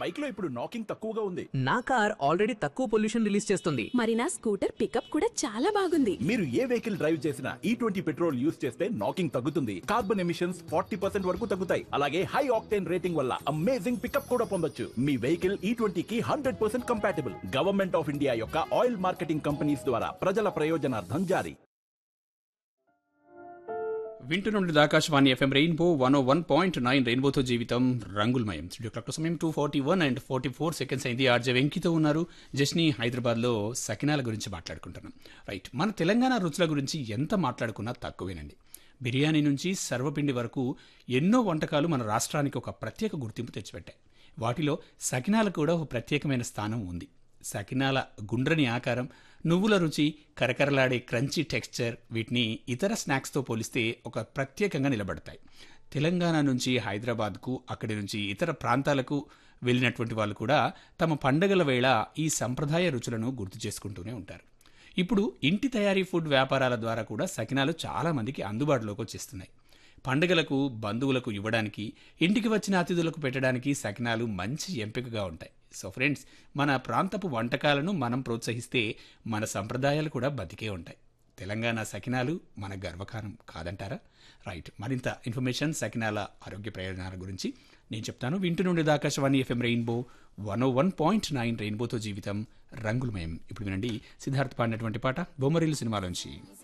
bike లో ఇప్పుడు knocking తక్కువగా ఉంది నా కార్ ఆల్రెడీ తక్కువ పొల్యూషన్ రిలీజ్ చేస్తుంది మరి నా స్కూటర్ పికప్ కూడా చాలా బాగుంది మీరు ఏ వెహికల్ డ్రైవ్ చేసినా ఈ ట్వంటీ పెట్రోల్ యూస్ చేస్తే నాకింగ్ తగ్గుతుంది కార్బన్ ఎమిషన్స్ ఫార్టీ పర్సెంట్ వరకు తగ్గుతాయి అలాగే హై ఆక్టేన్ రేటింగ్ వల్ల అమేజింగ్ పికప్ కూడా పొందొచ్చు మీ వెహికల్ ఈ ట్వంటీకి hundred percent compatible government of India యొక్క ఆయిల్ మార్కెటింగ్ కంపెనీస్ ద్వారా ప్రజల ప్రయోజనార్థం జారీ వింటున్నది Akashvani FM rainbow one O one point nine రెయిన్బోతో జీవితం రంగులమయం స్టూడియో క్లాక్ సమయం two forty one and forty four seconds అయింది ఆర్జే వెంకితో ఉన్నారు జస్ని హైదరాబాద్లో సకినాల గురించి మాట్లాడుకుంటున్నాం రైట్ మన తెలంగాణ రుచుల గురించి ఎంత మాట్లాడుకున్నా తక్కువేనండి బిర్యానీ నుంచి సర్వపిండి వరకు ఎన్నో వంటకాలు మన రాష్ట్రానికి ఒక ప్రత్యేక గుర్తింపు తెచ్చిపెట్టాయి వాటిలో సకినాల కూడా ఒక ప్రత్యేకమైన స్థానం ఉంది సకినాల గుండ్రని ఆకారం నువ్వుల రుచి కరకరలాడే క్రంచీ టెక్స్చర్ వీటిని ఇతర స్నాక్స్తో పోలిస్తే ఒక ప్రత్యేకంగా నిలబడతాయి తెలంగాణ నుంచి హైదరాబాద్కు అక్కడి నుంచి ఇతర ప్రాంతాలకు వెళ్ళినటువంటి వాళ్ళు కూడా తమ పండగల వేళ ఈ సంప్రదాయ రుచులను గుర్తు చేసుకుంటూనే ఉంటారు ఇప్పుడు ఇంటి తయారీ ఫుడ్ వ్యాపారాల ద్వారా కూడా సకినాలు చాలా మందికి అందుబాటులోకి వచ్చేస్తున్నాయి పండుగలకు బంధువులకు ఇవ్వడానికి ఇంటికి వచ్చిన అతిథులకు పెట్టడానికి సకినాలు మంచి ఎంపికగా ఉంటాయి సో ఫ్రెండ్స్ మన ప్రాంతపు వంటకాలను మనం ప్రోత్సహిస్తే మన సంప్రదాయాలు కూడా బతికే ఉంటాయి తెలంగాణ సకినాలు మన గర్వకారం కాదంటారా రైట్ మరింత ఇన్ఫర్మేషన్ సకినాల ఆరోగ్య ప్రయోజనాల గురించి నేను చెప్తాను వింటూ నుండి Akashvani FM rainbow one O one point nine రెయిన్బోతో జీవితం రంగులమయం ఇప్పుడు వినండి సిద్ధార్థ్ పాడినటువంటి పాట బొమ్మరిల్లు సినిమాలోంచి